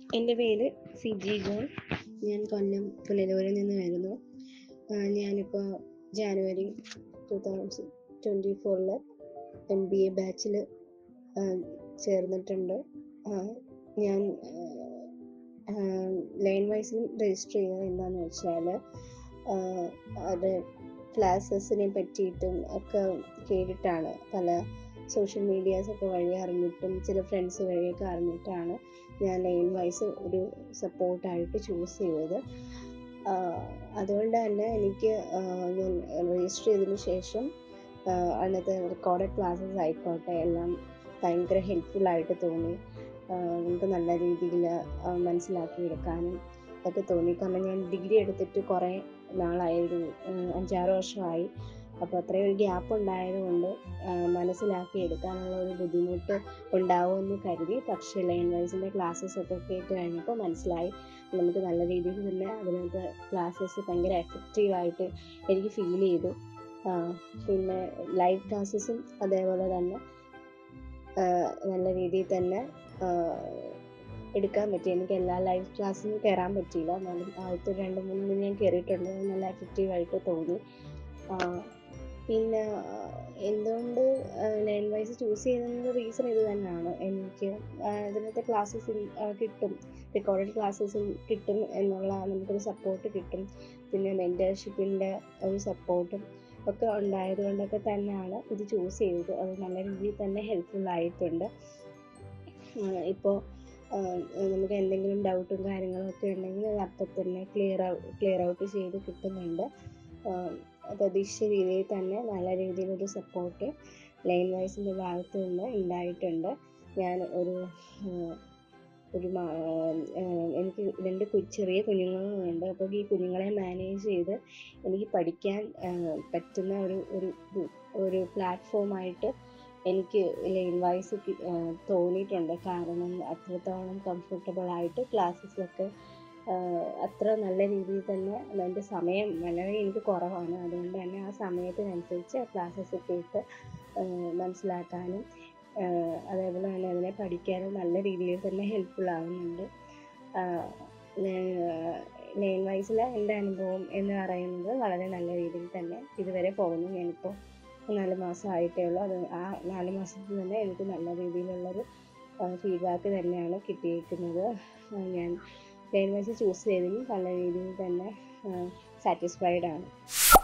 എൻ്റെ പേര് സിജി ജോൺ ഞാൻ കൊല്ലം പുനലൂരിൽ നിന്ന് വരുന്നു ഞാനിപ്പോൾ ജാനുവരി ടു തൗസൻഡ് ട്വൻറ്റി ഫോറിൽ എം ബി എ ബാച്ചിൽ ചേർന്നിട്ടുണ്ട് ഞാൻ ലൈൻ വൈസിൽ രജിസ്റ്റർ ചെയ്യുന്നത് എന്താണെന്ന് വെച്ചാൽ അത് ക്ലാസ്സസിനെ പറ്റിയിട്ടും ഒക്കെ കേട്ടിട്ടാണ് പല സോഷ്യൽ മീഡിയാസൊക്കെ വഴി അറിഞ്ഞിട്ടും ചില ഫ്രണ്ട്സ് വഴിയൊക്കെ അറിഞ്ഞിട്ടാണ് ഞാൻ ലൈൻ വൈസ് ഒരു സപ്പോർട്ടായിട്ട് ചൂസ് ചെയ്തത് അതുകൊണ്ട് തന്നെ എനിക്ക് ഞാൻ രജിസ്റ്റർ ചെയ്തതിന് ശേഷം അന്നത്തെ റെക്കോർഡഡ് ക്ലാസ്സസ് ആയിക്കോട്ടെ എല്ലാം ഭയങ്കര ഹെൽപ്ഫുള്ളായിട്ട് തോന്നി നമുക്ക് നല്ല രീതിയിൽ മനസ്സിലാക്കി എടുക്കാനും ഒക്കെ തോന്നി കാരണം ഞാൻ ഡിഗ്രി എടുത്തിട്ട് കുറേ നാളായി ഒരു അഞ്ചാറ് വർഷമായി അപ്പോൾ അത്രയും ഒരു ഗ്യാപ്പ് ഉണ്ടായതുകൊണ്ട് മനസ്സിലാക്കി എടുക്കാനുള്ള ഒരു ബുദ്ധിമുട്ട് ഉണ്ടാവുമെന്ന് കരുതി പക്ഷേ ലൈൻ വൈസിൻ്റെ ക്ലാസ്സസ് ഒക്കെ കേട്ട് കഴിഞ്ഞപ്പോൾ മനസ്സിലായി നമുക്ക് നല്ല രീതിയിൽ തന്നെ അതിനകത്ത് ക്ലാസ്സസ് ഭയങ്കര എഫക്റ്റീവായിട്ട് എനിക്ക് ഫീൽ ചെയ്തു പിന്നെ ലൈവ് ക്ലാസ്സസും അതേപോലെ തന്നെ നല്ല രീതിയിൽ തന്നെ എടുക്കാൻ പറ്റി എനിക്ക് എല്ലാ ലൈവ് ക്ലാസ്സിനും കയറാൻ പറ്റിയില്ല എന്നാലും ആദ്യത്തെ രണ്ട് മൂന്ന് ഞാൻ കയറിയിട്ടുണ്ട് നല്ല എഫക്റ്റീവായിട്ട് തോന്നി പിന്നെ എന്തുകൊണ്ട് ലൈൻ വൈസ് ചൂസ് ചെയ്യുന്നതിൻ്റെ റീസൺ ഇത് തന്നെയാണ് എനിക്ക് അതിനകത്തെ ക്ലാസ്സസ് കിട്ടും റെക്കോർഡഡ് ക്ലാസ്സസും കിട്ടും എന്നുള്ള നമുക്കൊരു സപ്പോർട്ട് കിട്ടും പിന്നെ മെൻറ്റർഷിപ്പിൻ്റെ ഒരു സപ്പോർട്ടും ഒക്കെ ഉണ്ടായത് കൊണ്ടൊക്കെ തന്നെയാണ് ഇത് ചൂസ് ചെയ്തത് അത് നല്ല രീതിയിൽ തന്നെ ഹെൽപ്ഫുൾ ആയിട്ടുണ്ട് ഇപ്പോൾ നമുക്ക് എന്തെങ്കിലും ഡൗട്ടും കാര്യങ്ങളും ഒക്കെ ഉണ്ടെങ്കിൽ അത് അപ്പം തന്നെ ക്ലിയർ ക്ലിയർ ഔട്ട് ചെയ്ത് കിട്ടുന്നുണ്ട് പ്രതീക്ഷിച്ച രീതിയിൽ തന്നെ നല്ല രീതിയിലൊരു സപ്പോർട്ട് ലൈൻ വൈസിൻ്റെ ഭാഗത്ത് നിന്ന് ഉണ്ടായിട്ടുണ്ട് ഞാൻ ഒരു ഒരു എനിക്ക് രണ്ട് ചെറിയ കുഞ്ഞുങ്ങളുണ്ട് അപ്പോൾ ഈ കുഞ്ഞുങ്ങളെ മാനേജ് ചെയ്ത് എനിക്ക് പഠിക്കാൻ പറ്റുന്ന ഒരു ഒരു ഒരു പ്ലാറ്റ്ഫോമായിട്ട് എനിക്ക് ലൈൻ വൈസ് തോന്നിയിട്ടുണ്ട് കാരണം അത്രത്തോളം കംഫർട്ടബിൾ ആയിട്ട് ക്ലാസ്സസിലൊക്കെ അത്ര നല്ല രീതിയിൽ തന്നെ എൻ്റെ സമയം വളരെ എനിക്ക് കുറവാണ് അതുകൊണ്ട് തന്നെ ആ സമയത്തിനനുസരിച്ച് ക്ലാസ്സസ് കേട്ട് മനസ്സിലാക്കാനും അതേപോലെ തന്നെ അതിനെ പഠിക്കാനും നല്ല രീതിയിൽ തന്നെ ഹെൽപ്ഫുൾ ആകുന്നുണ്ട് ലൈൻ വൈസിലെ എൻ്റെ അനുഭവം എന്ന് പറയുന്നത് വളരെ നല്ല രീതിയിൽ തന്നെ ഇതുവരെ പോകുന്നു ഞാനിപ്പോൾ നാല് മാസം ആയിട്ടേ ഉള്ളൂ അത് ആ നാല് മാസത്തിൽ തന്നെ എനിക്ക് നല്ല രീതിയിലുള്ളൊരു ഫീഡ്ബാക്ക് തന്നെയാണ് കിട്ടിയിരിക്കുന്നത് ഞാൻ ലൈൻ വൈസ് ചൂസ് ചെയ്തതിൽ നല്ല രീതിയിൽ തന്നെ സാറ്റിസ്ഫൈഡ് ആണ്